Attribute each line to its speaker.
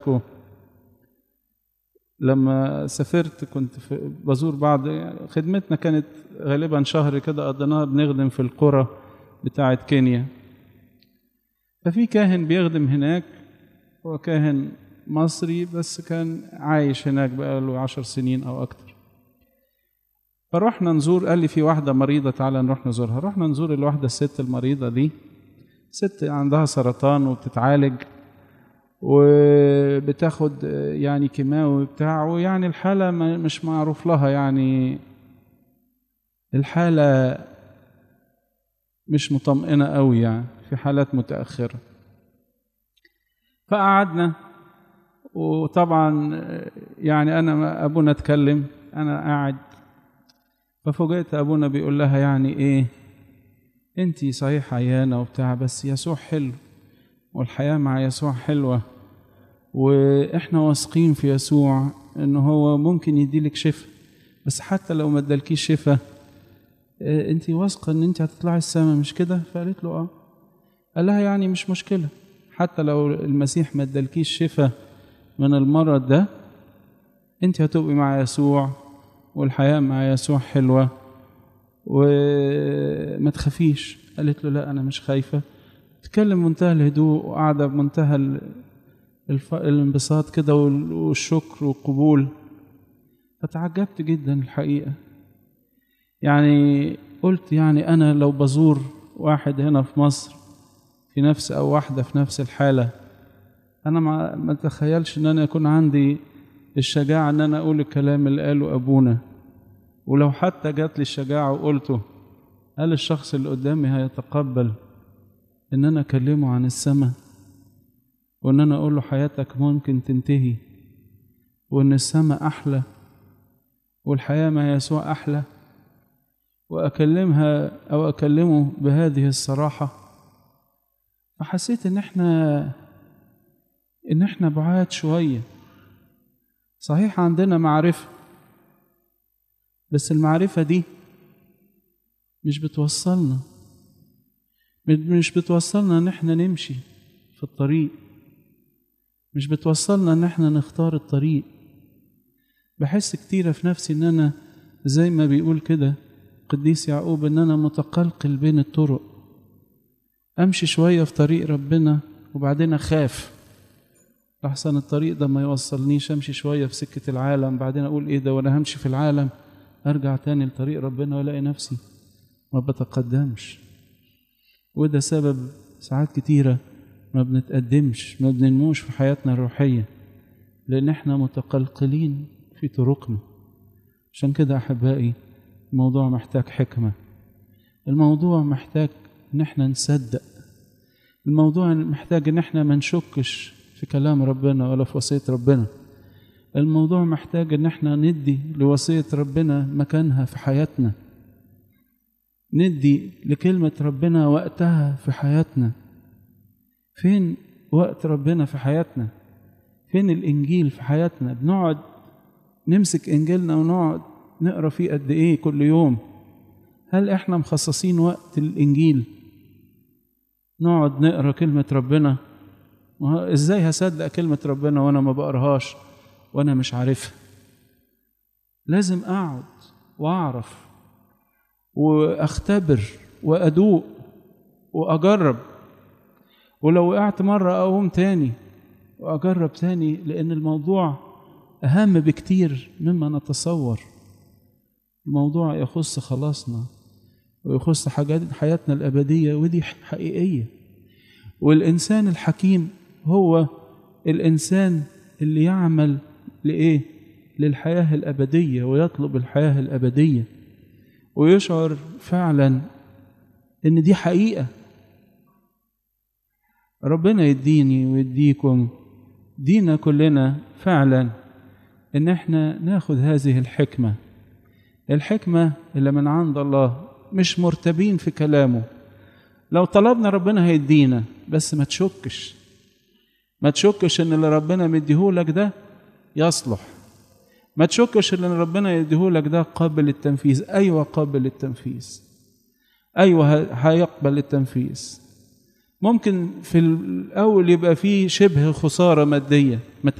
Speaker 1: لما سافرت كنت في بزور بعض خدمتنا كانت غالبا شهر كده قضيناها بنخدم في القرى بتاعة كينيا ففي كاهن بيخدم هناك هو كاهن مصري بس كان عايش هناك بقاله عشر سنين أو أكتر فروحنا نزور قال لي في واحدة مريضة تعالى نروح نزورها رحنا نزور الواحدة الست المريضة دي ست عندها سرطان وبتتعالج وبتاخد يعني كيماوي بتاع ويعني الحالة مش معروف لها يعني الحالة مش مطمئنة قوي يعني في حالات متأخرة فقعدنا وطبعا يعني أنا أبونا اتكلم أنا قاعد ففوجئت أبونا بيقول لها يعني إيه أنتي صحيح عيانة وبتاع بس يسوع حلو والحياة مع يسوع حلوة وإحنا واثقين في يسوع إن هو ممكن يديلك شفاء بس حتى لو ما ادالكيش شفاء أنت واثقة إن أنت هتطلعي السماء مش كده؟ فقالت له آه قال لها يعني مش مشكلة حتى لو المسيح ما ادالكيش شفاء من المرض ده أنت هتبقي مع يسوع والحياة مع يسوع حلوة وما تخافيش قالت له لا أنا مش خايفة تكلم منتهى الهدوء وقاعدة بمنتهى الف... الانبساط كده والشكر والقبول فتعجبت جدا الحقيقة يعني قلت يعني أنا لو بزور واحد هنا في مصر في نفس أو واحدة في نفس الحالة أنا ما, ما أتخيلش إن أنا يكون عندي الشجاعة إن أنا أقول الكلام اللي قاله أبونا ولو حتى جات لي الشجاعة وقلته هل الشخص اللي قدامي هيتقبل إن أنا أكلمه عن السماء وإن أنا أقول له حياتك ممكن تنتهي وإن السماء أحلى والحياة مع يسوع أحلى وأكلمها أو أكلمه بهذه الصراحة فحسيت إن إحنا إن إحنا بعاد شوية صحيح عندنا معرفة بس المعرفة دي مش بتوصلنا مش بتوصلنا ان احنا نمشي في الطريق مش بتوصلنا ان احنا نختار الطريق بحس كتيرة في نفسي ان انا زي ما بيقول كده قديس يعقوب ان انا متقلقل بين الطرق امشي شوية في طريق ربنا وبعدين اخاف احسن الطريق ده ما يوصلنيش امشي شوية في سكة العالم بعدين اقول ايه ده وانا همشي في العالم ارجع تاني لطريق ربنا والاقي نفسي ما بتقدمش وده سبب ساعات كتيرة ما بنتقدمش ما بننموش في حياتنا الروحية لأن احنا متقلقلين في طرقنا عشان كده أحبائي الموضوع محتاج حكمة الموضوع محتاج إن احنا نصدق الموضوع محتاج إن احنا ما نشكش في كلام ربنا ولا في وصية ربنا الموضوع محتاج إن احنا ندي لوصية ربنا مكانها في حياتنا ندي لكلمة ربنا وقتها في حياتنا فين وقت ربنا في حياتنا فين الإنجيل في حياتنا بنقعد نمسك إنجيلنا ونقعد نقرأ فيه قد إيه كل يوم هل إحنا مخصصين وقت الإنجيل نقعد نقرأ كلمة ربنا إزاي هصدق كلمة ربنا وأنا ما بقراهاش وأنا مش عارفها لازم أقعد وأعرف واختبر وادوق واجرب ولو وقعت مره اقوم تاني واجرب تاني لان الموضوع اهم بكتير مما نتصور الموضوع يخص خلاصنا ويخص حاجات حياتنا الابديه ودي حقيقيه والانسان الحكيم هو الانسان اللي يعمل لايه للحياه الابديه ويطلب الحياه الابديه ويشعر فعلا ان دي حقيقه ربنا يديني ويديكم دينا كلنا فعلا ان احنا ناخد هذه الحكمه الحكمه اللي من عند الله مش مرتبين في كلامه لو طلبنا ربنا هيدينا بس ما تشكش ما تشكش ان اللي ربنا مديهولك ده يصلح ما تشكش ان ربنا يديهولك ده قابل للتنفيذ ايوه قابل للتنفيذ ايوه هيقبل التنفيذ ممكن في الأول يبقى فيه شبه خسارة مادية ما